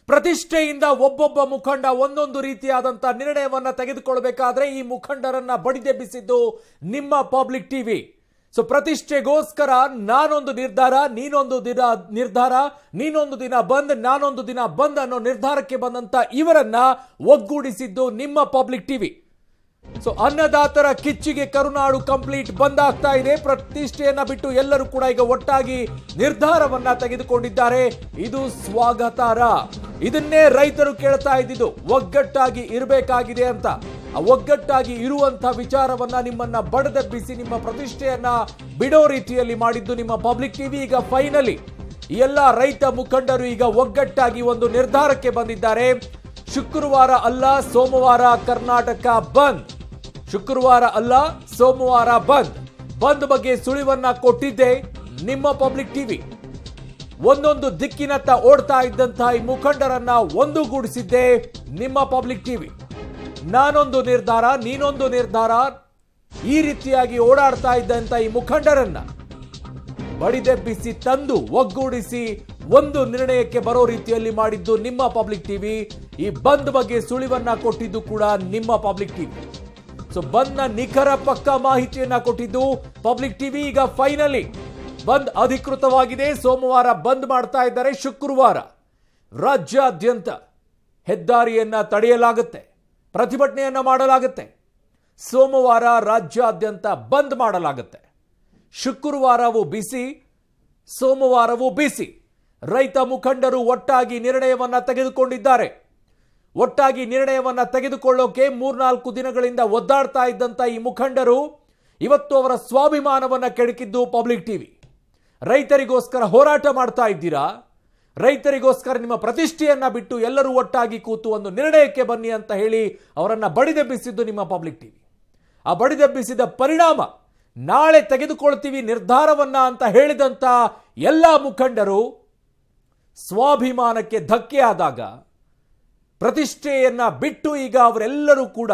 ಪ್ರತಿಷ್ಠೆಯಿಂದ ಒಬ್ಬೊಬ್ಬ ಮುಖಂಡ ಒಂದೊಂದು ರೀತಿಯಾದಂತಹ ನಿರ್ಣಯವನ್ನ ತೆಗೆದುಕೊಳ್ಬೇಕಾದ್ರೆ ಈ ಮುಖಂಡರನ್ನ ಬಡಿದೆಬ್ಬಿಸಿದ್ದು ನಿಮ್ಮ ಪಬ್ಲಿಕ್ ಟಿವಿ ಸೊ ಪ್ರತಿಷ್ಠೆಗೋಸ್ಕರ ನಾನೊಂದು ನಿರ್ಧಾರ ನೀನೊಂದು ದಿನ ನಿರ್ಧಾರ ನೀನೊಂದು ದಿನ ಬಂದ್ ನಾನೊಂದು ದಿನ ಬಂದ್ ಅನ್ನೋ ನಿರ್ಧಾರಕ್ಕೆ ಬಂದಂತ ಇವರನ್ನ ಒಗ್ಗೂಡಿಸಿದ್ದು ನಿಮ್ಮ ಪಬ್ಲಿಕ್ ಟಿವಿ ಸೊ ಅನ್ನದಾತರ ಕಿಚ್ಚಿಗೆ ಕರುನಾಡು ಕಂಪ್ಲೀಟ್ ಬಂದ್ ಆಗ್ತಾ ಇದೆ ಪ್ರತಿಷ್ಠೆಯನ್ನ ಬಿಟ್ಟು ಎಲ್ಲರೂ ಕೂಡ ಈಗ ಒಟ್ಟಾಗಿ ನಿರ್ಧಾರವನ್ನ ತೆಗೆದುಕೊಂಡಿದ್ದಾರೆ ಇದು ಸ್ವಾಗತಾರ್ಹ ಇದನ್ನೇ ರೈತರು ಕೇಳ್ತಾ ಇದ್ದಿದ್ದು ಒಗ್ಗಟ್ಟಾಗಿ ಇರಬೇಕಾಗಿದೆ ಅಂತ ಆ ಒಗ್ಗಟ್ಟಾಗಿ ಇರುವಂತ ವಿಚಾರವನ್ನ ನಿಮ್ಮನ್ನ ಬಡದೆಬ್ಬಿಸಿ ನಿಮ್ಮ ಪ್ರತಿಷ್ಠೆಯನ್ನ ಬಿಡೋ ರೀತಿಯಲ್ಲಿ ಮಾಡಿದ್ದು ನಿಮ್ಮ ಪಬ್ಲಿಕ್ ಟಿವಿ ಈಗ ಫೈನಲಿ ಈ ಎಲ್ಲ ರೈತ ಮುಖಂಡರು ಈಗ ಒಗ್ಗಟ್ಟಾಗಿ ಒಂದು ನಿರ್ಧಾರಕ್ಕೆ ಬಂದಿದ್ದಾರೆ ಶುಕ್ರವಾರ ಅಲ್ಲ ಸೋಮವಾರ ಕರ್ನಾಟಕ ಬಂದ್ ಶುಕ್ರವಾರ ಅಲ್ಲ ಸೋಮವಾರ ಬಂದ್ ಬಂದ್ ಬಗ್ಗೆ ಸುಳಿವನ್ನ ಕೊಟ್ಟಿದ್ದೆ ನಿಮ್ಮ ಪಬ್ಲಿಕ್ ಟಿವಿ ಒಂದೊಂದು ದಿಕ್ಕಿನತ್ತ ಓಡ್ತಾ ಇದ್ದಂತಹ ಈ ಮುಖಂಡರನ್ನ ಒಂದುಗೂಡಿಸಿದ್ದೆ ನಿಮ್ಮ ಪಬ್ಲಿಕ್ ಟಿವಿ ನಾನೊಂದು ನಿರ್ಧಾರ ನೀನೊಂದು ನಿರ್ಧಾರ ಈ ರೀತಿಯಾಗಿ ಓಡಾಡ್ತಾ ಇದ್ದಂತ ಈ ಮುಖಂಡರನ್ನ ಬಡಿದೆಬ್ಬಿಸಿ ತಂದು ಒಗ್ಗೂಡಿಸಿ ಒಂದು ನಿರ್ಣಯಕ್ಕೆ ಬರೋ ರೀತಿಯಲ್ಲಿ ಮಾಡಿದ್ದು ನಿಮ್ಮ ಪಬ್ಲಿಕ್ ಟಿವಿ ಈ ಬಂದ್ ಬಗ್ಗೆ ಸುಳಿವನ್ನ ಕೊಟ್ಟಿದ್ದು ಕೂಡ ನಿಮ್ಮ ಪಬ್ಲಿಕ್ ಟಿವಿ ಸೊ ಬಂದ್ನ ನಿಖರ ಪಕ್ಕ ಮಾಹಿತಿಯನ್ನ ಕೊಟ್ಟಿದ್ದು ಪಬ್ಲಿಕ್ ಟಿವಿ ಈಗ ಫೈನಲಿ ಬಂದ್ ಅಧಿಕೃತವಾಗಿದೆ ಸೋಮವಾರ ಬಂದ್ ಮಾಡ್ತಾ ಇದ್ದಾರೆ ಶುಕ್ರವಾರ ರಾಜ್ಯಾದ್ಯಂತ ಹೆದ್ದಾರಿಯನ್ನ ತಡೆಯಲಾಗುತ್ತೆ ಪ್ರತಿಭಟನೆಯನ್ನ ಮಾಡಲಾಗುತ್ತೆ ಸೋಮವಾರ ರಾಜ್ಯಾದ್ಯಂತ ಬಂದ್ ಮಾಡಲಾಗುತ್ತೆ ಶುಕ್ರವಾರವೂ ಬಿಸಿ ಸೋಮವಾರವೂ ಬಿಸಿ ರೈತ ಮುಖಂಡರು ಒಟ್ಟಾಗಿ ನಿರ್ಣಯವನ್ನ ತೆಗೆದುಕೊಂಡಿದ್ದಾರೆ ಒಟ್ಟಾಗಿ ನಿರ್ಣಯವನ್ನ ತೆಗೆದುಕೊಳ್ಳೋಕೆ ಮೂರ್ನಾಲ್ಕು ದಿನಗಳಿಂದ ಒದ್ದಾಡ್ತಾ ಇದ್ದಂತ ಈ ಮುಖಂಡರು ಇವತ್ತು ಅವರ ಸ್ವಾಭಿಮಾನವನ್ನ ಕೆಡಕಿದ್ದು ಪಬ್ಲಿಕ್ ಟಿವಿ ರೈತರಿಗೋಸ್ಕರ ಹೋರಾಟ ಮಾಡ್ತಾ ಇದ್ದೀರಾ ರೈತರಿಗೋಸ್ಕರ ನಿಮ್ಮ ಪ್ರತಿಷ್ಠೆಯನ್ನ ಬಿಟ್ಟು ಎಲ್ಲರೂ ಒಟ್ಟಾಗಿ ಕೂತು ಒಂದು ನಿರ್ಣಯಕ್ಕೆ ಬನ್ನಿ ಅಂತ ಹೇಳಿ ಅವರನ್ನ ಬಡಿದೆಬ್ಬಿಸಿದ್ದು ನಿಮ್ಮ ಪಬ್ಲಿಕ್ ಟಿವಿ ಆ ಬಡಿದೆಬ್ಬಿಸಿದ ಪರಿಣಾಮ ನಾಳೆ ತೆಗೆದುಕೊಳ್ತೀವಿ ನಿರ್ಧಾರವನ್ನ ಅಂತ ಹೇಳಿದಂತ ಎಲ್ಲ ಮುಖಂಡರು ಸ್ವಾಭಿಮಾನಕ್ಕೆ ಧಕ್ಕೆ ಆದಾಗ ಪ್ರತಿಷ್ಠೆಯನ್ನ ಬಿಟ್ಟು ಈಗ ಅವರೆಲ್ಲರೂ ಕೂಡ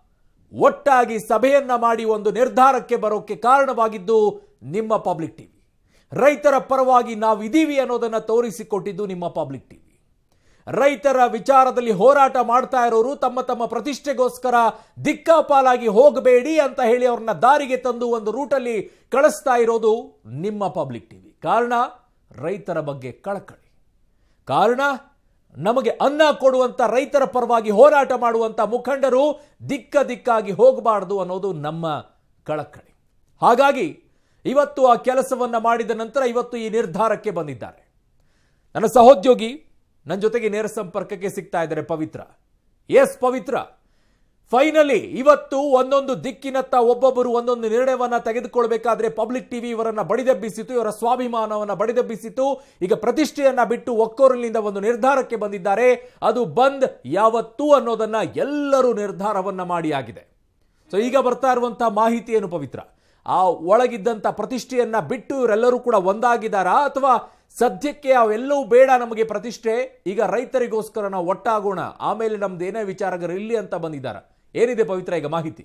ಒಟ್ಟಾಗಿ ಸಭೆಯನ್ನ ಮಾಡಿ ಒಂದು ನಿರ್ಧಾರಕ್ಕೆ ಬರೋಕೆ ಕಾರಣವಾಗಿದ್ದು ನಿಮ್ಮ ಪಬ್ಲಿಕ್ ಟಿವಿ ರೈತರ ಪರವಾಗಿ ನಾವಿದ್ದೀವಿ ಅನ್ನೋದನ್ನ ತೋರಿಸಿಕೊಟ್ಟಿದ್ದು ನಿಮ್ಮ ಪಬ್ಲಿಕ್ ಟಿವಿ ರೈತರ ವಿಚಾರದಲ್ಲಿ ಹೋರಾಟ ಮಾಡ್ತಾ ಇರೋರು ತಮ್ಮ ತಮ್ಮ ಪ್ರತಿಷ್ಠೆಗೋಸ್ಕರ ದಿಕ್ಕಾಪಾಲಾಗಿ ಹೋಗಬೇಡಿ ಅಂತ ಹೇಳಿ ಅವ್ರನ್ನ ದಾರಿಗೆ ತಂದು ಒಂದು ರೂಟಲ್ಲಿ ಕಳಿಸ್ತಾ ಇರೋದು ನಿಮ್ಮ ಪಬ್ಲಿಕ್ ಟಿವಿ ಕಾರಣ ರೈತರ ಬಗ್ಗೆ ಕಳಕಳಿ ಕಾರಣ ನಮಗೆ ಅನ್ನ ಕೊಡುವಂತ ರೈತರ ಪರವಾಗಿ ಹೋರಾಟ ಮಾಡುವಂತ ಮುಖಂಡರು ದಿಕ್ಕ ದಿಕ್ಕಾಗಿ ಹೋಗಬಾರದು ಅನ್ನೋದು ನಮ್ಮ ಕಳಕಳಿ ಹಾಗಾಗಿ ಇವತ್ತು ಆ ಕೆಲಸವನ್ನ ಮಾಡಿದ ನಂತರ ಇವತ್ತು ಈ ನಿರ್ಧಾರಕ್ಕೆ ಬಂದಿದ್ದಾರೆ ನನ್ನ ಸಹೋದ್ಯೋಗಿ ನನ್ನ ಜೊತೆಗೆ ನೇರ ಸಂಪರ್ಕಕ್ಕೆ ಸಿಗ್ತಾ ಇದ್ದಾರೆ ಪವಿತ್ರ ಎಸ್ ಪವಿತ್ರ ಫೈನಲಿ ಇವತ್ತು ಒಂದೊಂದು ದಿಕ್ಕಿನತ್ತ ಒಬ್ಬೊಬ್ಬರು ಒಂದೊಂದು ನಿರ್ಣಯವನ್ನ ತೆಗೆದುಕೊಳ್ಬೇಕಾದ್ರೆ ಪಬ್ಲಿಕ್ ಟಿವಿ ಇವರನ್ನ ಬಡಿದೆಬ್ಬಿಸಿತು ಇವರ ಸ್ವಾಭಿಮಾನವನ್ನ ಬಡಿದೆಬ್ಬಿಸಿತು ಈಗ ಪ್ರತಿಷ್ಠೆಯನ್ನ ಬಿಟ್ಟು ಒಕ್ಕೋರಲಿನಿಂದ ಒಂದು ನಿರ್ಧಾರಕ್ಕೆ ಬಂದಿದ್ದಾರೆ ಅದು ಬಂದ್ ಯಾವತ್ತೂ ಅನ್ನೋದನ್ನ ಎಲ್ಲರೂ ನಿರ್ಧಾರವನ್ನ ಮಾಡಿ ಆಗಿದೆ ಸೊ ಈಗ ಬರ್ತಾ ಇರುವಂತಹ ಮಾಹಿತಿ ಏನು ಪವಿತ್ರ ಆ ಒಳಗಿದ್ದಂತ ಪ್ರತಿಷ್ಠೆಯನ್ನ ಬಿಟ್ಟು ಇವರೆಲ್ಲರೂ ಕೂಡ ಒಂದಾಗಿದ್ದಾರಾ ಅಥವಾ ಸದ್ಯಕ್ಕೆ ಅವೆಲ್ಲವೂ ಬೇಡ ನಮಗೆ ಪ್ರತಿಷ್ಠೆ ಈಗ ರೈತರಿಗೋಸ್ಕರ ನಾವು ಒಟ್ಟಾಗೋಣ ಆಮೇಲೆ ನಮ್ದು ಏನೇ ವಿಚಾರಗಳು ಇಲ್ಲಿ ಅಂತ ಬಂದಿದ್ದಾರ ಏನಿದೆ ಪವಿತ್ರ ಈಗ ಮಾಹಿತಿ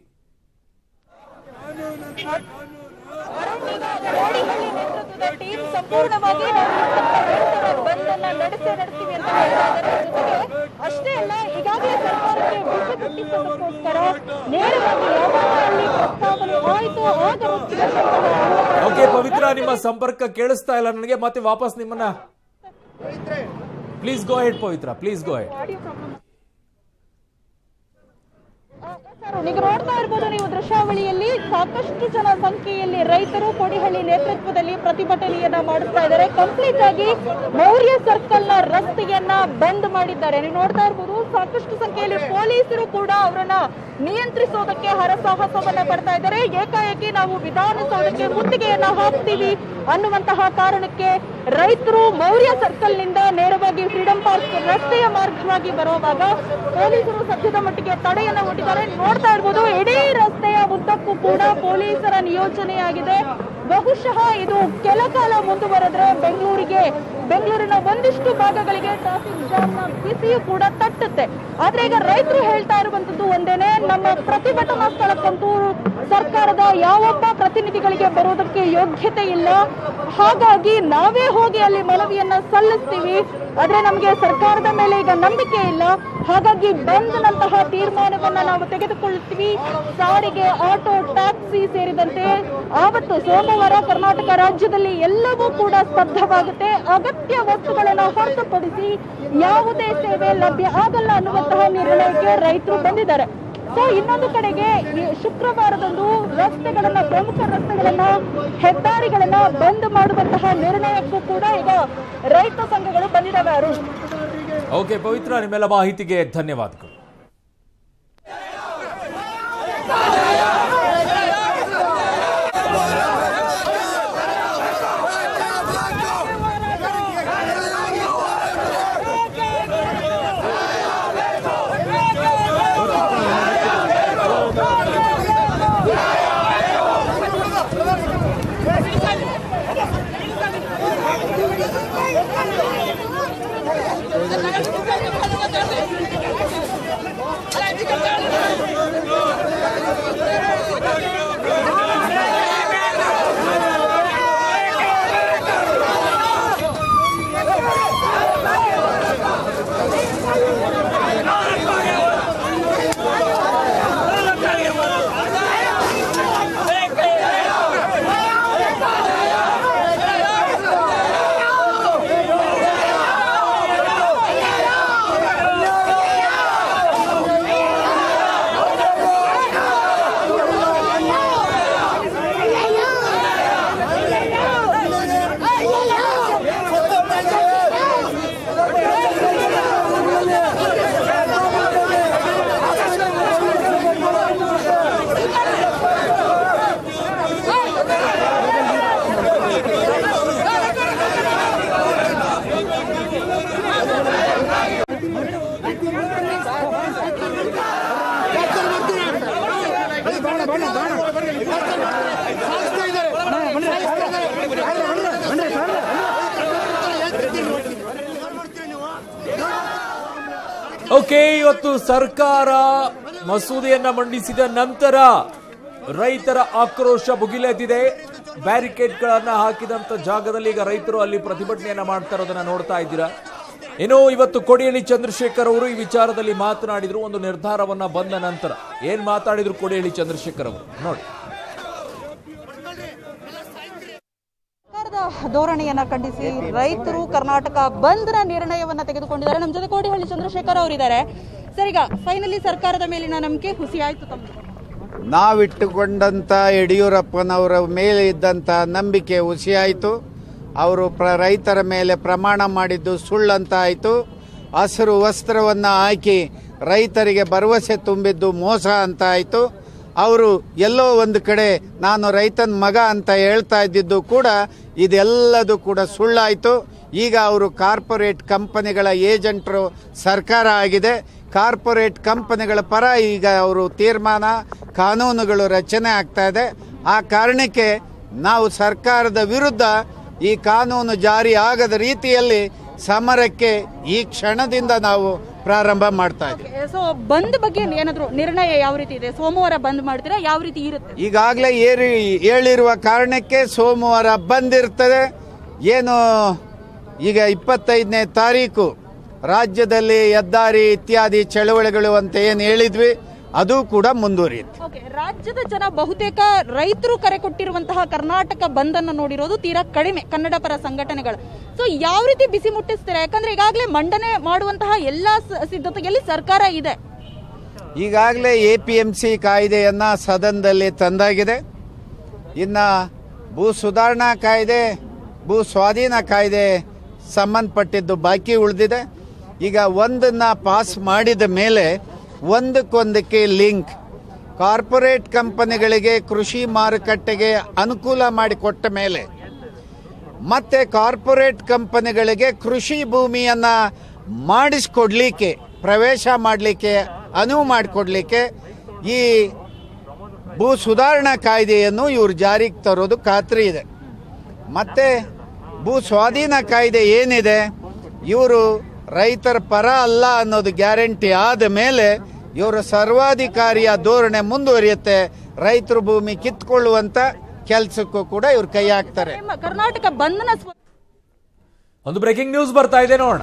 ಕೋಡಿಹಳ್ಳಿ ನೇತೃತ್ವದ ಟೀಮ್ ಸಂಪೂರ್ಣವಾಗಿ ನಾವು ಬಂದ್ ಅನ್ನ ನಡೆಸೇ ನಡೆಸ್ತೀವಿ ಅಂತ ಹೇಳ್ತಾ ಇದ್ದಾರೆ ಜೊತೆಗೆ ಅಷ್ಟೇ ಅಲ್ಲ ಈಗಾಗಲೇ ಸರ್ಕಾರಕ್ಕೆ ಬಿಸಿ ಮುಟ್ಟಿಸೋದಕ್ಕೋಸ್ಕರ ನೇರವಾಗಿ ಯಾವಾಗ ಅಲ್ಲಿ ಪ್ರಸ್ತಾವನೆ ಆಯಿತು ಆಗ ಮುಖ್ಯಮಂತ್ರಿಗಳ ಓಕೆ ಪವಿತ್ರ ನಿಮ್ಮ ಸಂಪರ್ಕ ಕೇಳಿಸ್ತಾ ಇಲ್ಲ ನನಗೆ ಮತ್ತೆ ವಾಪಸ್ ನಿಮ್ಮನ್ನ please go ahead Pavitra please go ahead audio problem sir ಈಗ ನೋಡ್ತಾ ಇರ್ಬೋದು ನೀವು ದೃಶ್ಯಾವಳಿಯಲ್ಲಿ ಸಾಕಷ್ಟು ಜನ ಸಂಖ್ಯೆಯಲ್ಲಿ ರೈತರು ಕೊಡಿಹಳ್ಳಿ ನೇತೃತ್ವದಲ್ಲಿ ಪ್ರತಿಭಟನೆಯನ್ನ ಮಾಡುತ್ತಾ ಇದ್ದಾರೆ ಕಂಪ್ಲೀಟ್ ಆಗಿ ಮೌರ್ಯ ಸರ್ಕಲ್ ನ ರಸ್ತೆಯನ್ನ ಬಂದ್ ಮಾಡಿದ್ದಾರೆ ನೀವು ನೋಡ್ತಾ ಇರ್ಬೋದು ಸಾಕಷ್ಟು ಸಂಖ್ಯೆಯಲ್ಲಿ ಪೊಲೀಸರು ಕೂಡ ಅವರನ್ನ ನಿಯಂತ್ರಿಸೋದಕ್ಕೆ ಹರಸಾಹಸವನ್ನ ಪಡ್ತಾ ಇದ್ದಾರೆ ಏಕಾಏಕಿ ನಾವು ವಿಧಾನಸೌಧಕ್ಕೆ ಮುತ್ತಿಗೆಯನ್ನ ಹಾಕ್ತೀವಿ ಅನ್ನುವಂತಹ ಕಾರಣಕ್ಕೆ ರೈತರು ಮೌರ್ಯ ಸರ್ಕಲ್ ನಿಂದ ನೇರವಾಗಿ ಫ್ರೀಡಂ ಪಾರ್ಕ್ ರಸ್ತೆಯ ಮಾರ್ಗವಾಗಿ ಬರುವಾಗ ಪೊಲೀಸರು ಸದ್ಯದ ಮಟ್ಟಿಗೆ ತಡೆಯನ್ನ ಒಡ್ಡಿದ್ದಾರೆ ನೋಡ್ತಾ ಇರ್ಬೋದು ಇಡೀ ರಸ್ತೆಯ ಉದ್ದಕ್ಕೂ ಕೂಡ ಪೊಲೀಸರ ನಿಯೋಜನೆಯಾಗಿದೆ ಬಹುಶಃ ಇದು ಕೆಲ ಕಾಲ ಮುಂದುವರೆದ್ರೆ ಬೆಂಗಳೂರಿಗೆ ಬೆಂಗಳೂರಿನ ಒಂದಿಷ್ಟು ಭಾಗಗಳಿಗೆ ಟ್ರಾಫಿಕ್ ಜಾಮ್ ನ ಬಿಸಿಯೂ ಕೂಡ ತಟ್ಟುತ್ತೆ ಆದ್ರೆ ಈಗ ರೈತರು ಹೇಳ್ತಾ ಇರುವಂತದ್ದು ಒಂದೇನೆ ನಮ್ಮ ಪ್ರತಿಭಟನಾ ಸ್ಥಳಕ್ಕಂತೂ ಸರ್ಕಾರದ ಯಾವೊಬ್ಬ ಪ್ರತಿನಿಧಿಗಳಿಗೆ ಬರೋದಕ್ಕೆ ಯೋಗ್ಯತೆ ಇಲ್ಲ ಹಾಗಾಗಿ ನಾವೇ ಹೋಗಿ ಅಲ್ಲಿ ಮನವಿಯನ್ನ ಸಲ್ಲಿಸ್ತೀವಿ ಆದ್ರೆ ನಮಗೆ ಸರ್ಕಾರದ ಮೇಲೆ ಈಗ ನಂಬಿಕೆ ಇಲ್ಲ ಹಾಗಾಗಿ ಬಂದ್ನಂತಹ ತೀರ್ಮಾನವನ್ನ ನಾವು ತೆಗೆದುಕೊಳ್ಳುತ್ತೀವಿ ಸಾರಿಗೆ ಆಟೋ ಟ್ಯಾಕ್ಸಿ ಸೇರಿದಂತೆ ಆವತ್ತು ಸೋಮವಾರ ಕರ್ನಾಟಕ ರಾಜ್ಯದಲ್ಲಿ ಎಲ್ಲವೂ ಕೂಡ ಸ್ತಬ್ಧವಾಗುತ್ತೆ ಅಗತ್ಯ ವಸ್ತುಗಳನ್ನು ಹೊರತುಪಡಿಸಿ ಯಾವುದೇ ಸೇವೆ ಲಭ್ಯ ಆಗಲ್ಲ ಅನ್ನುವಂತಹ ನಿರ್ಣಯಕ್ಕೆ ರೈತರು ಬಂದಿದ್ದಾರೆ ಸೊ ಇನ್ನೊಂದು ಕಡೆಗೆ ಈ ಶುಕ್ರವಾರದಂದು ರಸ್ತೆಗಳನ್ನ ಪ್ರಮುಖ ರಸ್ತೆಗಳನ್ನ ಹೆದ್ದಾರಿಗಳನ್ನ ಬಂದ್ ಮಾಡುವಂತಹ ನಿರ್ಣಯಕ್ಕೂ ಕೂಡ ಈಗ ರೈತ ಸಂಘಗಳು ಬಂದಿದ್ದಾವೆ ಅರುಣ್ ಓಕೆ ಪವಿತ್ರ ನಿಮ್ಮೆಲ್ಲ ಮಾಹಿತಿಗೆ ಧನ್ಯವಾದಗಳು ಓಕೆ ಇವತ್ತು ಸರ್ಕಾರ ಮಸೂದೆಯನ್ನ ಮಂಡಿಸಿದ ನಂತರ ರೈತರ ಆಕ್ರೋಶ ಭುಗಿಲೆದ್ದಿದೆ ಬ್ಯಾರಿಕೇಡ್ಗಳನ್ನ ಹಾಕಿದಂತ ಜಾಗದಲ್ಲಿ ಈಗ ರೈತರು ಅಲ್ಲಿ ಪ್ರತಿಭಟನೆಯನ್ನ ಮಾಡ್ತಾ ಇರೋದನ್ನ ನೋಡ್ತಾ ಇದ್ದೀರಾ ಇನ್ನು ಇವತ್ತು ಕೊಡಿಯಳ್ಳಿ ಚಂದ್ರಶೇಖರ್ ಅವರು ಈ ವಿಚಾರದಲ್ಲಿ ಮಾತನಾಡಿದ್ರು ಒಂದು ನಿರ್ಧಾರವನ್ನ ಬಂದ ನಂತರ ಏನ್ ಮಾತಾಡಿದ್ರು ಕೊಡಿಯಳ್ಳಿ ಚಂದ್ರಶೇಖರ್ ಅವರು ನೋಡಿ ಸರ್ಕಾರದ ಧೋರಣೆಯನ್ನ ಖಂಡಿಸಿ ರೈತರು ಕರ್ನಾಟಕ ಬಂದ್ನ ನಿರ್ಣಯವನ್ನ ತೆಗೆದುಕೊಂಡಿದ್ದಾರೆ ನಮ್ಮ ಜೊತೆ ಕೋಡಿಹಳ್ಳಿ ಚಂದ್ರಶೇಖರ್ ಅವರಿದ್ದಾರೆ ಸರ್ ಈಗ ಫೈನಲಿ ಸರ್ಕಾರದ ಮೇಲಿನ ನಂಬಿಕೆ ಹುಸಿ ಆಯ್ತು ತಮ್ಮದು ನಾವಿಟ್ಟುಕೊಂಡಂಥ ಯಡಿಯೂರಪ್ಪನವರ ಮೇಲೆ ಇದ್ದಂಥ ನಂಬಿಕೆ ಹುಸಿಯಾಯಿತು ಅವರು ಪ್ರ ರೈತರ ಮೇಲೆ ಪ್ರಮಾಣ ಮಾಡಿದ್ದು ಸುಳ್ಳಂತ ಆಯಿತು ಹಸಿರು ವಸ್ತ್ರವನ್ನು ಹಾಕಿ ರೈತರಿಗೆ ಭರವಸೆ ತುಂಬಿದ್ದು ಮೋಸ ಅಂತ ಆಯಿತು ಅವರು ಎಲ್ಲೋ ಒಂದು ಕಡೆ ನಾನು ರೈತನ ಮಗ ಅಂತ ಹೇಳ್ತಾ ಇದ್ದಿದ್ದು ಕೂಡ ಇದೆಲ್ಲದು ಕೂಡ ಸುಳ್ಳಾಯಿತು ಈಗ ಅವರು ಕಾರ್ಪೊರೇಟ್ ಕಂಪನಿಗಳ ಏಜೆಂಟರು ಸರ್ಕಾರ ಆಗಿದೆ ಕಾರ್ಪೊರೇಟ್ ಕಂಪನಿಗಳ ಪರ ಈಗ ಅವರು ತೀರ್ಮಾನ ಕಾನೂನುಗಳು ರಚನೆ ಆಗ್ತಾ ಇದೆ ಆ ಕಾರಣಕ್ಕೆ ನಾವು ಸರ್ಕಾರದ ವಿರುದ್ಧ ಈ ಕಾನೂನು ಜಾರಿ ಆಗದ ರೀತಿಯಲ್ಲಿ ಸಮರಕ್ಕೆ ಈ ಕ್ಷಣದಿಂದ ನಾವು ಪ್ರಾರಂಭ ಮಾಡ್ತಾ ಇದ್ದೀವಿ ಸೊ ಬಂದ್ ಬಗ್ಗೆ ಏನಾದ್ರು ನಿರ್ಣಯ ಯಾವ ರೀತಿ ಇದೆ ಸೋಮವಾರ ಬಂದ್ ಮಾಡ್ತೀರಾ ಯಾವ ರೀತಿ ಇರುತ್ತೆ ಈಗಾಗಲೇ ಏರಿ ಹೇಳಿರುವ ಕಾರಣಕ್ಕೆ ಸೋಮವಾರ ಬಂದಿರ್ತದೆ ಏನು ಈಗ ಇಪ್ಪತ್ತೈದನೇ ತಾರೀಕು ರಾಜ್ಯದಲ್ಲಿ ಹೆದ್ದಾರಿ ಇತ್ಯಾದಿ ಚಳವಳಿಗಳು ಅಂತ ಏನು ಹೇಳಿದ್ವಿ ಅದು ಕೂಡ ಮುಂದುವರಿಯುತ್ತೆ ಓಕೆ ರಾಜ್ಯದ ಜನ ಬಹುತೇಕ ರೈತರು ಕರೆ ಕೊಟ್ಟಿರುವಂತಹ ಕರ್ನಾಟಕ ಬಂದ್ ಅನ್ನು ನೋಡಿರೋದು ತೀರಾ ಕಡಿಮೆ ಕನ್ನಡ ಪರ ಸಂಘಟನೆಗಳು ಸೊ ಯಾವ ರೀತಿ ಬಿಸಿ ಮುಟ್ಟಿಸ್ತೀರಾ ಯಾಕಂದ್ರೆ ಈಗಾಗಲೇ ಮಂಡನೆ ಮಾಡುವಂತಹ ಎಲ್ಲಾ ಸ- ಸಿದ್ಧತೆಯಲ್ಲಿ ಸರ್ಕಾರ ಇದೆ ಈಗಾಗಲೇ ಎ ಪಿ ಎಂ ಸಿ ಕಾಯ್ದೆಯನ್ನು ಸದನದಲ್ಲಿ ತಂದಾಗಿದೆ ಇನ್ನು ಭೂ ಸುಧಾರಣಾ ಕಾಯ್ದೆ ಭೂ ಸ್ವಾಧೀನ ಕಾಯ್ದೆ ಸಂಬಂಧಪಟ್ಟಿದ್ದು ಬಾಕಿ ಉಳಿದಿದೆ ಈಗ ಒಂದನ್ನು ಪಾಸ್ ಮಾಡಿದ ಮೇಲೆ ಒಂದಕ್ಕೊಂದಕ್ಕೆ ಲಿಂಕ್ ಕಾರ್ಪೊರೇಟ್ ಕಂಪನಿಗಳಿಗೆ ಕೃಷಿ ಮಾರುಕಟ್ಟೆಗೆ ಅನುಕೂಲ ಮಾಡಿಕೊಟ್ಟ ಮೇಲೆ ಮತ್ತೆ ಕಾರ್ಪೊರೇಟ್ ಕಂಪನಿಗಳಿಗೆ ಕೃಷಿ ಭೂಮಿಯನ್ನ ಮಾಡಿಸ್ಕೊಡ್ಲಿಕ್ಕೆ ಪ್ರವೇಶ ಮಾಡಲಿಕ್ಕೆ ಅನುವು ಮಾಡಿಕೊಡ್ಲಿಕ್ಕೆ ಈ ಭೂ ಸುಧಾರಣಾ ಕಾಯ್ದೆಯನ್ನು ಇವರು ಜಾರಿಗೆ ತರೋದು ಖಾತ್ರಿ ಇದೆ ಮತ್ತೆ ಭೂ ಸ್ವಾಧೀನ ಕಾಯ್ದೆ ಏನಿದೆ ಇವರು ರೈತರ ಪರ ಅಲ್ಲ ಅನ್ನೋದು ಗ್ಯಾರಂಟಿ ಆದ ಮೇಲೆ ಇವರ ಸರ್ವಾಧಿಕಾರಿಯ ಧೋರಣೆ ಮುಂದುವರಿಯುತ್ತೆ ರೈತರ ಭೂಮಿ ಕಿತ್ಕೊಳ್ಳುವಂತ ಕೆಲಸಕ್ಕೂ ಕೂಡ ಇವ್ರು ಕೈ ಹಾಕ್ತಾರೆ ನಿಮ್ಮ ಕರ್ನಾಟಕ ಬಂಧನ ಸ್ವ- ಒಂದು ಬ್ರೇಕಿಂಗ್ ನ್ಯೂಸ್ ಬರ್ತಾ ಇದೆ ನೋಡೋಣ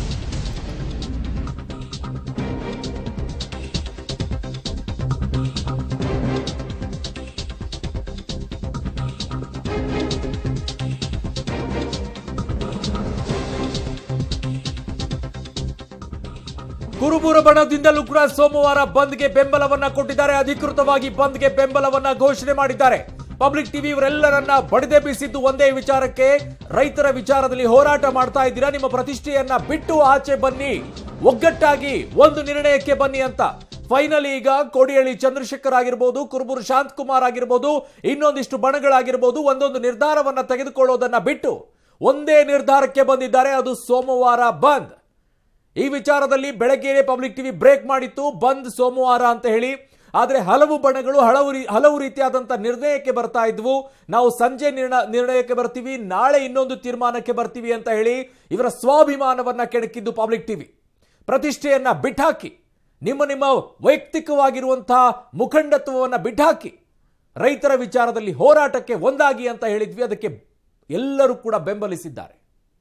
ಕುರುಬುರ ಬಣದಿಂದಲೂ ಕೂಡ ಸೋಮವಾರ ಬಂದ್ಗೆ ಬೆಂಬಲವನ್ನ ಕೊಟ್ಟಿದ್ದಾರೆ ಅಧಿಕೃತವಾಗಿ ಬಂದ್ಗೆ ಬೆಂಬಲವನ್ನ ಘೋಷಣೆ ಮಾಡಿದ್ದಾರೆ ಪಬ್ಲಿಕ್ ಟಿವಿ ಇವರೆಲ್ಲರನ್ನ ಬಡಿದೆಬ್ಬಿಸಿದ್ದು ಒಂದೇ ವಿಚಾರಕ್ಕೆ ರೈತರ ವಿಚಾರದಲ್ಲಿ ಹೋರಾಟ ಮಾಡ್ತಾ ಇದ್ದೀರಾ ನಿಮ್ಮ ಪ್ರತಿಷ್ಠೆಯನ್ನ ಬಿಟ್ಟು ಆಚೆ ಬನ್ನಿ ಒಗ್ಗಟ್ಟಾಗಿ ಒಂದು ನಿರ್ಣಯಕ್ಕೆ ಬನ್ನಿ ಅಂತ ಫೈನಲ್ ಈಗ ಕೋಡಿಹಳ್ಳಿ ಚಂದ್ರಶೇಖರ್ ಆಗಿರ್ಬೋದು ಕುರುಬೂರು ಶಾಂತಕುಮಾರ್ ಆಗಿರ್ಬೋದು ಇನ್ನೊಂದಿಷ್ಟು ಬಣಗಳಾಗಿರ್ಬೋದು ಒಂದೊಂದು ನಿರ್ಧಾರವನ್ನ ತೆಗೆದುಕೊಳ್ಳೋದನ್ನ ಬಿಟ್ಟು ಒಂದೇ ನಿರ್ಧಾರಕ್ಕೆ ಬಂದಿದ್ದಾರೆ ಅದು ಸೋಮವಾರ ಬಂದ್ ಈ ವಿಚಾರದಲ್ಲಿ ಬೆಳಗ್ಗೆಯೇ ಪಬ್ಲಿಕ್ ಟಿವಿ ಬ್ರೇಕ್ ಮಾಡಿತ್ತು ಬಂದ್ ಸೋಮವಾರ ಅಂತ ಹೇಳಿ ಆದರೆ ಹಲವು ಬಣಗಳು ಹಲವು ರೀ- ಹಲವು ರೀತಿಯಾದಂಥ ನಿರ್ಣಯಕ್ಕೆ ಬರ್ತಾ ಇದ್ವು ನಾವು ಸಂಜೆ ನಿರ್ಣ ನಿರ್ಣಯಕ್ಕೆ ಬರ್ತೀವಿ ನಾಳೆ ಇನ್ನೊಂದು ತೀರ್ಮಾನಕ್ಕೆ ಬರ್ತೀವಿ ಅಂತ ಹೇಳಿ ಇವರ ಸ್ವಾಭಿಮಾನವನ್ನ ಕೆಣಕಿದ್ದು ಪಬ್ಲಿಕ್ ಟಿವಿ ಪ್ರತಿಷ್ಠೆಯನ್ನ ಬಿಟ್ಟಾಕಿ ನಿಮ್ಮ ನಿಮ್ಮ ವೈಯಕ್ತಿಕವಾಗಿರುವಂತಹ ಮುಖಂಡತ್ವವನ್ನ ಬಿಟ್ಟಾಕಿ ರೈತರ ವಿಚಾರದಲ್ಲಿ ಹೋರಾಟಕ್ಕೆ ಒಂದಾಗಿ ಅಂತ ಹೇಳಿದ್ವಿ ಅದಕ್ಕೆ ಎಲ್ಲರೂ ಕೂಡ ಬೆಂಬಲಿಸಿದ್ದಾರೆ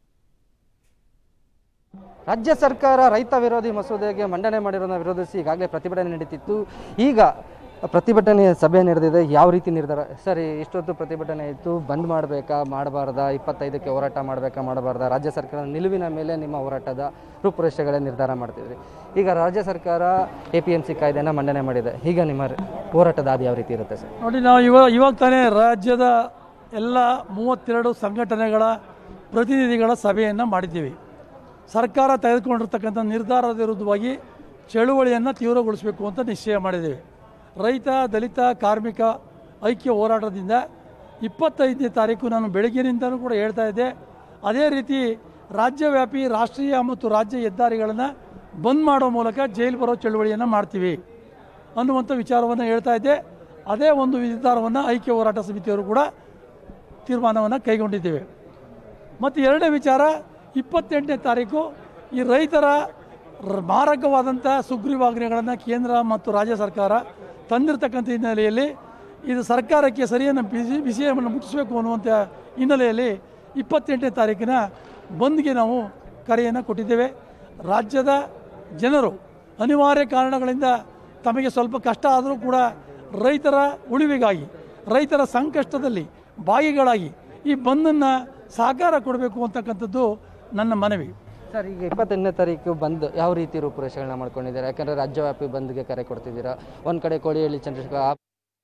ರಾಜ್ಯ ಸರ್ಕಾರ ರೈತ ವಿರೋಧಿ ಮಸೂದೆಗೆ ಮಂಡನೆ ಮಾಡಿರೋದನ್ನ ವಿರೋಧಿಸಿ ಈಗಾಗಲೇ ಪ್ರತಿಭಟನೆ ನಡೀತಿತ್ತು ಈಗ ಪ್ರತಿಭಟನೆ ಸಭೆ ನಡೆದಿದೆ ಯಾವ ರೀತಿ ನಿರ್ಧಾರ ಸರಿ ಇಷ್ಟೊತ್ತು ಪ್ರತಿಭಟನೆ ಇತ್ತು ಬಂದ್ ಮಾಡಬೇಕಾ ಮಾಡಬಾರ್ದಾ ಇಪ್ಪತ್ತೈದಕ್ಕೆ ಹೋರಾಟ ಮಾಡಬೇಕಾ ಮಾಡಬಾರ್ದಾ ರಾಜ್ಯ ಸರ್ಕಾರದ ನಿಲುವಿನ ಮೇಲೆ ನಿಮ್ಮ ಹೋರಾಟದ ರೂಪುರೇಷೆಗಳೇ ನಿರ್ಧಾರ ಮಾಡ್ತಿದ್ರಿ ಈಗ ರಾಜ್ಯ ಸರ್ಕಾರ ಎ ಪಿ ಎಂ ಸಿ ಕಾಯ್ದೆನ ಮಂಡನೆ ಮಾಡಿದೆ ಈಗ ನಿಮ್ಮ ಹೋರಾಟದ ಹಾದಿ ಯಾವ ರೀತಿ ಇರುತ್ತೆ ಸರ್ ನೋಡಿ ನಾವು ಇವಾಗ ಇವಾಗ ತಾನೇ ರಾಜ್ಯದ ಎಲ್ಲ ಮೂವತ್ತೆರಡು ಸಂಘಟನೆಗಳ ಪ್ರತಿನಿಧಿಗಳ ಸಭೆಯನ್ನು ಮಾಡಿದ್ದೀವಿ ಸರ್ಕಾರ ತೆಗೆದುಕೊಂಡಿರ್ತಕ್ಕಂಥ ನಿರ್ಧಾರದ ವಿರುದ್ಧವಾಗಿ ಚಳುವಳಿಯನ್ನು ತೀವ್ರಗೊಳಿಸಬೇಕು ಅಂತ ನಿಶ್ಚಯ ಮಾಡಿದ್ದೇವೆ ರೈತ ದಲಿತ ಕಾರ್ಮಿಕ ಐಕ್ಯ ಹೋರಾಟದಿಂದ ಇಪ್ಪತ್ತೈದನೇ ತಾರೀಕು ನಾನು ಬೆಳಗ್ಗಿನಿಂದಲೂ ಕೂಡ ಹೇಳ್ತಾ ಇದ್ದೆ ಅದೇ ರೀತಿ ರಾಜ್ಯವ್ಯಾಪಿ ರಾಷ್ಟ್ರೀಯ ಮತ್ತು ರಾಜ್ಯ ಹೆದ್ದಾರಿಗಳನ್ನು ಬಂದ್ ಮಾಡೋ ಮೂಲಕ ಜೈಲು ಬರೋ ಚಳುವಳಿಯನ್ನು ಮಾಡ್ತೀವಿ ಅನ್ನುವಂಥ ವಿಚಾರವನ್ನು ಹೇಳ್ತಾ ಇದ್ದೆ ಅದೇ ಒಂದು ನಿರ್ಧಾರವನ್ನು ಐಕ್ಯ ಹೋರಾಟ ಸಮಿತಿಯವರು ಕೂಡ ತೀರ್ಮಾನವನ್ನು ಕೈಗೊಂಡಿದ್ದೇವೆ ಮತ್ತು ಎರಡನೇ ವಿಚಾರ ಇಪ್ಪತ್ತೆಂಟನೇ ತಾರೀಕು ಈ ರೈತರ ರ- ಮಾರಕವಾದಂಥ ಸುಗ್ರೀವಾಜ್ಞೆಗಳನ್ನು ಕೇಂದ್ರ ಮತ್ತು ರಾಜ್ಯ ಸರ್ಕಾರ ತಂದಿರತಕ್ಕಂಥ ಹಿನ್ನೆಲೆಯಲ್ಲಿ ಇದು ಸರ್ಕಾರಕ್ಕೆ ಸರಿಯನ್ನು ಬಿಸಿ ವಿಷಯವನ್ನು ಮುಟ್ಟಿಸಬೇಕು ಅನ್ನುವಂಥ ಹಿನ್ನೆಲೆಯಲ್ಲಿ ಇಪ್ಪತ್ತೆಂಟನೇ ತಾರೀಕಿನ ಬಂದ್ಗೆ ನಾವು ಕರೆಯನ್ನು ಕೊಟ್ಟಿದ್ದೇವೆ ರಾಜ್ಯದ ಜನರು ಅನಿವಾರ್ಯ ಕಾರಣಗಳಿಂದ ತಮಗೆ ಸ್ವಲ್ಪ ಕಷ್ಟ ಆದರೂ ಕೂಡ ರೈತರ ಉಳಿವಿಗಾಗಿ ರೈತರ ಸಂಕಷ್ಟದಲ್ಲಿ ಭಾಗಿಗಳಾಗಿ ಈ ಬಂದನ್ನು ಸಹಕಾರ ಕೊಡಬೇಕು ಅಂತಕ್ಕಂಥದ್ದು ನನ್ನ ಮನವಿ ಸರ್ ಈಗ ಇಪ್ಪತ್ತೆಂಟನೇ ತಾರೀಕು ಬಂದ್ ಯಾವ ರೀತಿ ರೂಪುರೇಷೆಗಳನ್ನ ಮಾಡ್ಕೊಂಡಿದ್ದೀರಾ ಯಾಕಂದರೆ ರಾಜ್ಯವ್ಯಾಪಿ ಬಂದ್ಗೆ ಕರೆ ಕೊಡ್ತಿದ್ದೀರಾ ಒಂದು ಕಡೆ ಕೋಳಿಹಳ್ಳಿ ಚಂದ್ರಶೇಖರ ಆ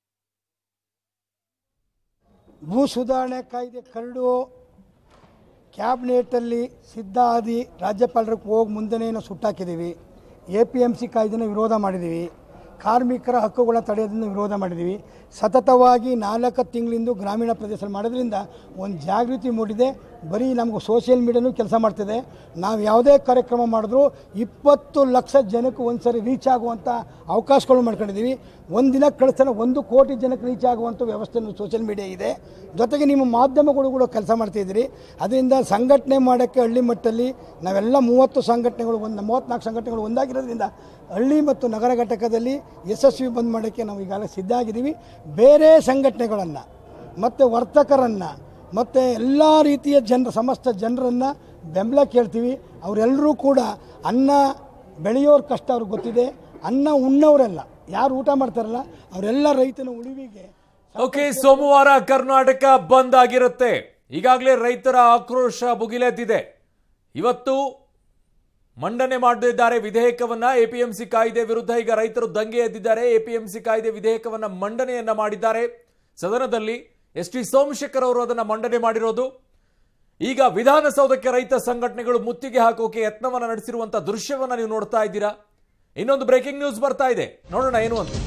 ಭೂ ಸುಧಾರಣೆ ಕಾಯ್ದೆ ಕರಡು ಕ್ಯಾಬಿನೆಟಲ್ಲಿ ಸಿದ್ಧ ಆದಿ ರಾಜ್ಯಪಾಲರಿಗೆ ಹೋಗಿ ಮುಂದೆನೇ ನಾವು ಸುಟ್ಟಾಕಿದ್ದೀವಿ ಎ ಪಿ ಎಮ್ ಸಿ ಕಾಯ್ದೆನ ವಿರೋಧ ಮಾಡಿದ್ದೀವಿ ಕಾರ್ಮಿಕರ ಹಕ್ಕುಗಳ ತಡೆಯೋದನ್ನು ವಿರೋಧ ಮಾಡಿದ್ದೀವಿ ಸತತವಾಗಿ ನಾಲ್ಕು ತಿಂಗಳಿಂದ ಗ್ರಾಮೀಣ ಪ್ರದೇಶದಲ್ಲಿ ಮಾಡೋದ್ರಿಂದ ಒಂದು ಜಾಗೃತಿ ಮೂಡಿದೆ ಬರೀ ನಮಗೆ ಸೋಷಿಯಲ್ ಮೀಡಿಯಾನೂ ಕೆಲಸ ಮಾಡ್ತಿದೆ ನಾವು ಯಾವುದೇ ಕಾರ್ಯಕ್ರಮ ಮಾಡಿದ್ರೂ ಇಪ್ಪತ್ತು ಲಕ್ಷ ಜನಕ್ಕೆ ಒಂದು ಸರಿ ರೀಚ್ ಆಗುವಂಥ ಅವಕಾಶಗಳು ಮಾಡ್ಕೊಂಡಿದ್ದೀವಿ ಒಂದಿನ ಕಳಿಸ್ತಾನೆ ಒಂದು ಕೋಟಿ ಜನಕ್ಕೆ ರೀಚ್ ಆಗುವಂಥ ವ್ಯವಸ್ಥೆ ಸೋಷಿಯಲ್ ಮೀಡಿಯಾ ಇದೆ ಜೊತೆಗೆ ನಿಮ್ಮ ಮಾಧ್ಯಮಗಳು ಕೂಡ ಕೆಲಸ ಮಾಡ್ತಿದ್ದೀರಿ ಅದರಿಂದ ಸಂಘಟನೆ ಮಾಡೋಕ್ಕೆ ಹಳ್ಳಿ ಮಟ್ಟದಲ್ಲಿ ನಾವೆಲ್ಲ ಮೂವತ್ತು ಸಂಘಟನೆಗಳು ಒಂದು ಮೂವತ್ತ್ನಾಲ್ಕು ಸಂಘಟನೆಗಳು ಒಂದಾಗಿರೋದ್ರಿಂದ ಹಳ್ಳಿ ಮತ್ತು ನಗರ ಘಟಕದಲ್ಲಿ ಯಶಸ್ವಿ ಬಂದ್ ಮಾಡೋಕ್ಕೆ ನಾವು ಈಗಾಗಲೇ ಸಿದ್ಧ ಆಗಿದ್ದೀವಿ ಬೇರೆ ಸಂಘಟನೆಗಳನ್ನು ಮತ್ತು ವರ್ತಕರನ್ನು ಮತ್ತು ಎಲ್ಲ ರೀತಿಯ ಜನರ ಸಮಸ್ತ ಜನರನ್ನು ಬೆಂಬಲ ಕೇಳ್ತೀವಿ ಅವರೆಲ್ಲರೂ ಕೂಡ ಅನ್ನ ಬೆಳೆಯೋರ ಕಷ್ಟ ಅವ್ರಿಗೆ ಗೊತ್ತಿದೆ ಅನ್ನ ಉಣ್ಣವರೆಲ್ಲ ಯಾರು ಊಟ ಮಾಡ್ತಾರಲ್ಲ ಅವರೆಲ್ಲ ರೈತನ ಉಳಿವಿಗೆ ಓಕೆ ಸೋಮವಾರ ಕರ್ನಾಟಕ ಬಂದ್ ಆಗಿರುತ್ತೆ ಈಗಾಗಲೇ ರೈತರ ಆಕ್ರೋಶ ಭುಗಿಲೆದ್ದಿದೆ ಇವತ್ತು ಮಂಡನೆ ಮಾಡದಿದ್ದಾರೆ ವಿಧೇಯಕವನ್ನ ಎಪಿಎಂಸಿ ಕಾಯ್ದೆ ವಿರುದ್ಧ ಈಗ ರೈತರು ದಂಗೆ ಎದ್ದಿದ್ದಾರೆ ಎಪಿಎಂಸಿ ಕಾಯ್ದೆ ವಿಧೇಯಕವನ್ನ ಮಂಡನೆಯನ್ನ ಮಾಡಿದ್ದಾರೆ ಸದನದಲ್ಲಿ ಎಸ್ ಟಿ ಸೋಮಶೇಖರ್ ಅವರು ಅದನ್ನ ಮಂಡನೆ ಮಾಡಿರೋದು ಈಗ ವಿಧಾನಸೌಧಕ್ಕೆ ರೈತ ಸಂಘಟನೆಗಳು ಮುತ್ತಿಗೆ ಹಾಕೋಕೆ ಯತ್ನವನ್ನ ನಡೆಸಿರುವಂತ ದೃಶ್ಯವನ್ನ ನೀವು ನೋಡ್ತಾ ಇದ್ದೀರಾ ಇನ್ನೊಂದು ಬ್ರೇಕಿಂಗ್ ನ್ಯೂಸ್ ಬರ್ತಾ ಇದೆ ನೋಡೋಣ ಏನು ಅಂತ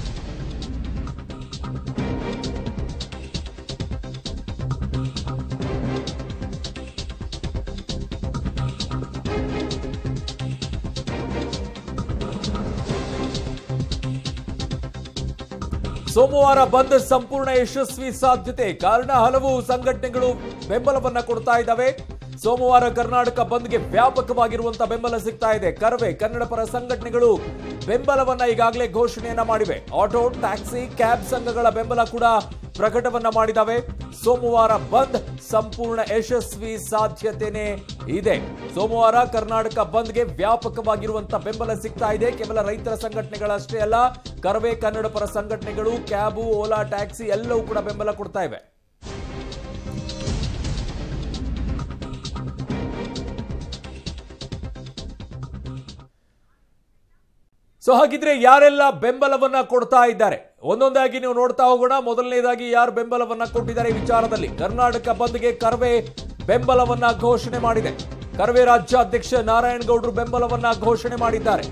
ಸೋಮವಾರ ಬಂದ್ ಸಂಪೂರ್ಣ ಯಶಸ್ವಿ ಸಾಧ್ಯತೆ ಕಾರಣ ಹಲವು ಸಂಘಟನೆಗಳು ಬೆಂಬಲವನ್ನ ಕೊಡ್ತಾ ಇದ್ದಾವೆ ಸೋಮವಾರ ಕರ್ನಾಟಕ ಬಂದ್ಗೆ ವ್ಯಾಪಕವಾಗಿರುವಂತಹ ಬೆಂಬಲ ಸಿಗ್ತಾ ಇದೆ ಕರವೇ ಕನ್ನಡ ಪರ ಸಂಘಟನೆಗಳು ಬೆಂಬಲವನ್ನ ಈಗಾಗಲೇ ಘೋಷಣೆಯನ್ನ ಮಾಡಿವೆ ಆಟೋ ಟ್ಯಾಕ್ಸಿ ಕ್ಯಾಬ್ ಸಂಘಗಳ ಬೆಂಬಲ ಕೂಡ ಪ್ರಕಟವನ್ನ ಮಾಡಿದಾವೆ ಸೋಮವಾರ ಬಂದ್ ಸಂಪೂರ್ಣ ಯಶಸ್ವಿ ಸಾಧ್ಯತೆನೇ ಇದೆ ಸೋಮವಾರ ಕರ್ನಾಟಕ ಬಂದ್ಗೆ ವ್ಯಾಪಕವಾಗಿರುವಂತಹ ಬೆಂಬಲ ಸಿಗ್ತಾ ಇದೆ ಕೇವಲ ರೈತರ ಸಂಘಟನೆಗಳಷ್ಟೇ ಅಲ್ಲ ಕರವೇ ಕನ್ನಡ ಪರ ಸಂಘಟನೆಗಳು ಕ್ಯಾಬು ಓಲಾ ಟ್ಯಾಕ್ಸಿ ಎಲ್ಲವೂ ಕೂಡ ಬೆಂಬಲ ಕೊಡ್ತಾ ಇವೆ ಸೊ ಹಾಗಿದ್ರೆ ಯಾರೆಲ್ಲ ಬೆಂಬಲವನ್ನ ಕೊಡ್ತಾ ಇದ್ದಾರೆ ಒಂದೊಂದಾಗಿ ನೀವು ನೋಡ್ತಾ ಹೋಗೋಣ ಮೊದಲನೇದಾಗಿ ಯಾರು ಬೆಂಬಲವನ್ನ ಕೊಟ್ಟಿದ್ದಾರೆ ಈ ವಿಚಾರದಲ್ಲಿ ಕರ್ನಾಟಕ ಬಂದ್ಗೆ ಕರ್ವೆ ಬೆಂಬಲವನ್ನ ಘೋಷಣೆ ಮಾಡಿದೆ ಕರ್ವೆ ರಾಜ್ಯಾಧ್ಯಕ್ಷ ನಾರಾಯಣಗೌಡರು ಬೆಂಬಲವನ್ನ ಘೋಷಣೆ ಮಾಡಿದ್ದಾರೆ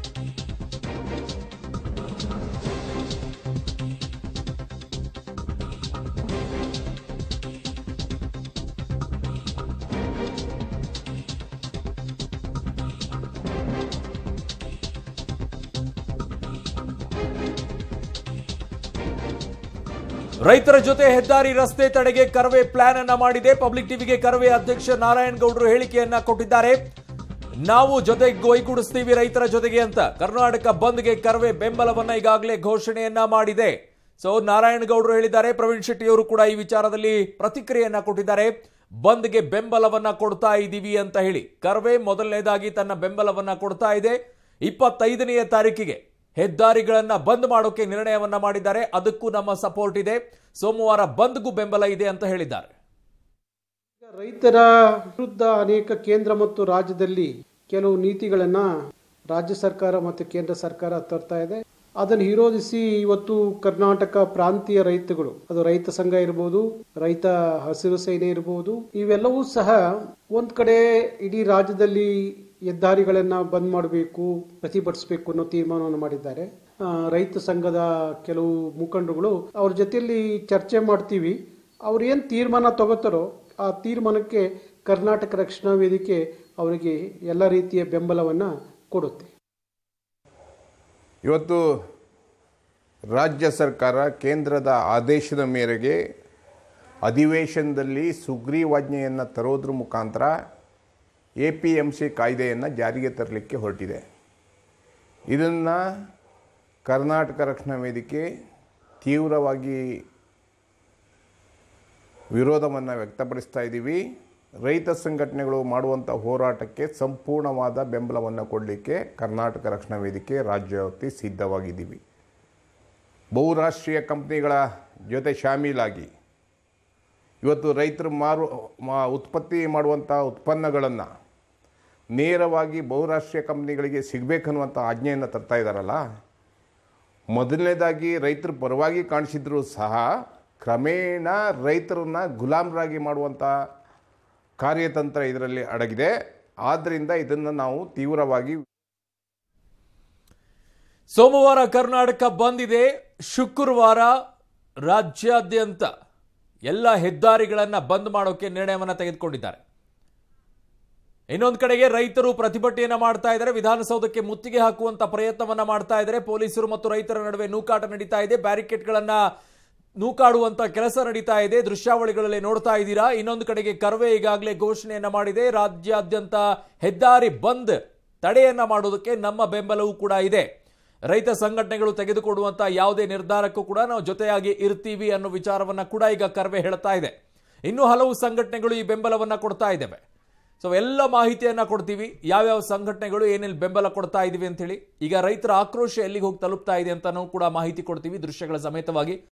ರೈತರ ಜೊತೆ ಹೆದ್ದಾರಿ ರಸ್ತೆ ತಡೆಗೆ ಕರವೇ ಪ್ಲಾನ್ ಅನ್ನ ಮಾಡಿದೆ ಪಬ್ಲಿಕ್ ಟಿವಿಗೆ ಕರವೇ ಅಧ್ಯಕ್ಷ ನಾರಾಯಣ್ ಗೌಡರು ಹೇಳಿಕೆಯನ್ನ ಕೊಟ್ಟಿದ್ದಾರೆ ನಾವು ಜೊತೆಗೆ ಗೈಗೂಡಿಸ್ತೀವಿ ರೈತರ ಜೊತೆಗೆ ಅಂತ ಕರ್ನಾಟಕ ಬಂದ್ಗೆ ಕರವೇ ಬೆಂಬಲವನ್ನ ಈಗಾಗಲೇ ಘೋಷಣೆಯನ್ನ ಮಾಡಿದೆ ಸೊ ನಾರಾಯಣ ಗೌಡರು ಹೇಳಿದ್ದಾರೆ ಪ್ರವೀಣ್ ಶೆಟ್ಟಿ ಅವರು ಕೂಡ ಈ ವಿಚಾರದಲ್ಲಿ ಪ್ರತಿಕ್ರಿಯೆಯನ್ನ ಕೊಟ್ಟಿದ್ದಾರೆ ಬಂದ್ಗೆ ಬೆಂಬಲವನ್ನ ಕೊಡ್ತಾ ಇದ್ದೀವಿ ಅಂತ ಹೇಳಿ ಕರ್ವೆ ಮೊದಲನೇದಾಗಿ ತನ್ನ ಬೆಂಬಲವನ್ನ ಕೊಡ್ತಾ ಇದೆ ಇಪ್ಪತ್ತೈದನೆಯ ತಾರೀಕಿಗೆ ಹೆದ್ದಾರಿಗಳನ್ನ ಬಂದ್ ಮಾಡೋಕೆ ನಿರ್ಣಯವನ್ನ ಮಾಡಿದ್ದಾರೆ ಅದಕ್ಕೂ ನಮ್ಮ ಸಪೋರ್ಟ್ ಇದೆ ಸೋಮವಾರ ಬಂದ್ಗೂ ಬೆಂಬಲ ಇದೆ ಅಂತ ಹೇಳಿದ್ದಾರೆ ರೈತರ ವಿರುದ್ಧ ಅನೇಕ ಕೇಂದ್ರ ಮತ್ತು ರಾಜ್ಯದಲ್ಲಿ ಕೆಲವು ನೀತಿಗಳನ್ನ ರಾಜ್ಯ ಸರ್ಕಾರ ಮತ್ತು ಕೇಂದ್ರ ಸರ್ಕಾರ ತರ್ತಾ ಇದೆ ಅದನ್ನು ವಿರೋಧಿಸಿ ಇವತ್ತು ಕರ್ನಾಟಕ ಪ್ರಾಂತೀಯ ರೈತಗಳು ಅದು ರೈತ ಸಂಘ ಇರಬಹುದು ರೈತ ಹಸಿರು ಸೇನೆ ಇರಬಹುದು ಇವೆಲ್ಲವೂ ಸಹ ಒಂದ್ ಕಡೆ ಇಡೀ ರಾಜ್ಯದಲ್ಲಿ ಹೆದ್ದಾರಿಗಳನ್ನ ಬಂದ್ ಮಾಡಬೇಕು ಪ್ರತಿಭಟಿಸಬೇಕು ಅನ್ನೋ ತೀರ್ಮಾನವನ್ನು ಮಾಡಿದ್ದಾರೆ ಆ, ರೈತ ಸಂಘದ ಕೆಲವು ಮುಖಂಡರುಗಳು ಅವ್ರ ಜೊತೆಯಲ್ಲಿ ಚರ್ಚೆ ಮಾಡ್ತೀವಿ ಅವ್ರು ಏನು ತೀರ್ಮಾನ ತಗೋತಾರೋ ಆ ತೀರ್ಮಾನಕ್ಕೆ ಕರ್ನಾಟಕ ರಕ್ಷಣಾ ವೇದಿಕೆ ಅವರಿಗೆ ಎಲ್ಲ ರೀತಿಯ ಬೆಂಬಲವನ್ನು ಕೊಡುತ್ತೆ ಇವತ್ತು ರಾಜ್ಯ ಸರ್ಕಾರ ಕೇಂದ್ರದ ಆದೇಶದ ಮೇರೆಗೆ ಅಧಿವೇಶನದಲ್ಲಿ ಸುಗ್ರೀವಾಜ್ಞೆಯನ್ನು ತರೋದ್ರ ಮುಖಾಂತರ ಎ ಪಿ ಎಮ್ ಸಿ ಕಾಯ್ದೆಯನ್ನು ಜಾರಿಗೆ ತರಲಿಕ್ಕೆ ಹೊರಟಿದೆ ಇದನ್ನು ಕರ್ನಾಟಕ ರಕ್ಷಣಾ ವೇದಿಕೆ ತೀವ್ರವಾಗಿ ವಿರೋಧವನ್ನು ವ್ಯಕ್ತಪಡಿಸ್ತಾ ಇದ್ದೀವಿ ರೈತ ಸಂಘಟನೆಗಳು ಮಾಡುವಂಥ ಹೋರಾಟಕ್ಕೆ ಸಂಪೂರ್ಣವಾದ ಬೆಂಬಲವನ್ನು ಕೊಡಲಿಕ್ಕೆ ಕರ್ನಾಟಕ ರಕ್ಷಣಾ ವೇದಿಕೆ ರಾಜ್ಯವ್ಯಾಪ್ತಿ ಸಿದ್ಧವಾಗಿದ್ದೀವಿ ಬಹುರಾಷ್ಟ್ರೀಯ ಕಂಪ್ನಿಗಳ ಜೊತೆ ಶಾಮೀಲಾಗಿ ಇವತ್ತು ರೈತರು ಮಾರು ಮಾ ಉತ್ಪತ್ತಿ ಮಾಡುವಂಥ ಉತ್ಪನ್ನಗಳನ್ನು ನೇರವಾಗಿ ಬಹುರಾಷ್ಟ್ರೀಯ ಕಂಪ್ನಿಗಳಿಗೆ ಸಿಗಬೇಕನ್ನುವಂಥ ಆಜ್ಞೆಯನ್ನು ತರ್ತಾ ಇದ್ದಾರಲ್ಲ ಮೊದಲನೇದಾಗಿ ರೈತರ ಪರವಾಗಿ ಕಾಣಿಸಿದ್ರು ಸಹ ಕ್ರಮೇಣ ರೈತರನ್ನ ಗುಲಾಮರಾಗಿ ಮಾಡುವಂಥ ಕಾರ್ಯತಂತ್ರ ಇದರಲ್ಲಿ ಅಡಗಿದೆ ಆದ್ದರಿಂದ ಇದನ್ನು ನಾವು ತೀವ್ರವಾಗಿ ಸೋಮವಾರ ಕರ್ನಾಟಕ ಬಂದಿದೆ ಶುಕ್ರವಾರ ರಾಜ್ಯಾದ್ಯಂತ ಎಲ್ಲ ಹೆದ್ದಾರಿಗಳನ್ನ ಬಂದ್ ಮಾಡೋಕೆ ನಿರ್ಣಯವನ್ನ ತೆಗೆದುಕೊಂಡಿದ್ದಾರೆ ಇನ್ನೊಂದು ಕಡೆಗೆ ರೈತರು ಪ್ರತಿಭಟನೆಯನ್ನ ಮಾಡ್ತಾ ಇದ್ದಾರೆ ವಿಧಾನಸೌಧಕ್ಕೆ ಮುತ್ತಿಗೆ ಹಾಕುವಂತ ಪ್ರಯತ್ನವನ್ನ ಮಾಡ್ತಾ ಇದ್ದಾರೆ ಪೊಲೀಸರು ಮತ್ತು ರೈತರ ನಡುವೆ ನೂಕಾಟ ನಡೀತಾ ಇದೆ ಬ್ಯಾರಿಕೇಡ್ಗಳನ್ನ ನೂಕಾಡುವಂತ ಕೆಲಸ ನಡೀತಾ ಇದೆ ದೃಶ್ಯಾವಳಿಗಳಲ್ಲಿ ನೋಡ್ತಾ ಇದ್ದೀರಾ ಇನ್ನೊಂದು ಕಡೆಗೆ ಕರ್ವೆ ಈಗಾಗಲೇ ಘೋಷಣೆಯನ್ನ ಮಾಡಿದೆ ರಾಜ್ಯಾದ್ಯಂತ ಹೆದ್ದಾರಿ ಬಂದ್ ತಡೆಯನ್ನ ಮಾಡೋದಕ್ಕೆ ನಮ್ಮ ಬೆಂಬಲವೂ ಕೂಡ ಇದೆ ರೈತ ಸಂಘಟನೆಗಳು ತೆಗೆದುಕೊಡುವಂತ ಯಾವುದೇ ನಿರ್ಧಾರಕ್ಕೂ ಕೂಡ ನಾವು ಜೊತೆಯಾಗಿ ಇರ್ತೀವಿ ಅನ್ನೋ ವಿಚಾರವನ್ನ ಕೂಡ ಈಗ ಕರ್ವೆ ಹೇಳ್ತಾ ಇದೆ ಇನ್ನೂ ಹಲವು ಸಂಘಟನೆಗಳು ಈ ಬೆಂಬಲವನ್ನ ಕೊಡ್ತಾ ಇದ್ದೇವೆ ಸೊ ಎಲ್ಲ ಮಾಹಿತಿಯನ್ನ ಕೊಡ್ತೀವಿ ಯಾವ್ಯಾವ ಸಂಘಟನೆಗಳು ಏನೆಲ್ಲಿ ಬೆಂಬಲ ಕೊಡ್ತಾ ಇದೀವಿ ಅಂತ ಹೇಳಿ ಈಗ ರೈತರ ಆಕ್ರೋಶ ಎಲ್ಲಿಗೆ ಹೋಗಿ ತಲುಪ್ತಾ ಇದೆ ಅಂತ ನಾವು ಕೂಡ ಮಾಹಿತಿ ಕೊಡ್ತೀವಿ ದೃಶ್ಯಗಳ ಸಮೇತವಾಗಿ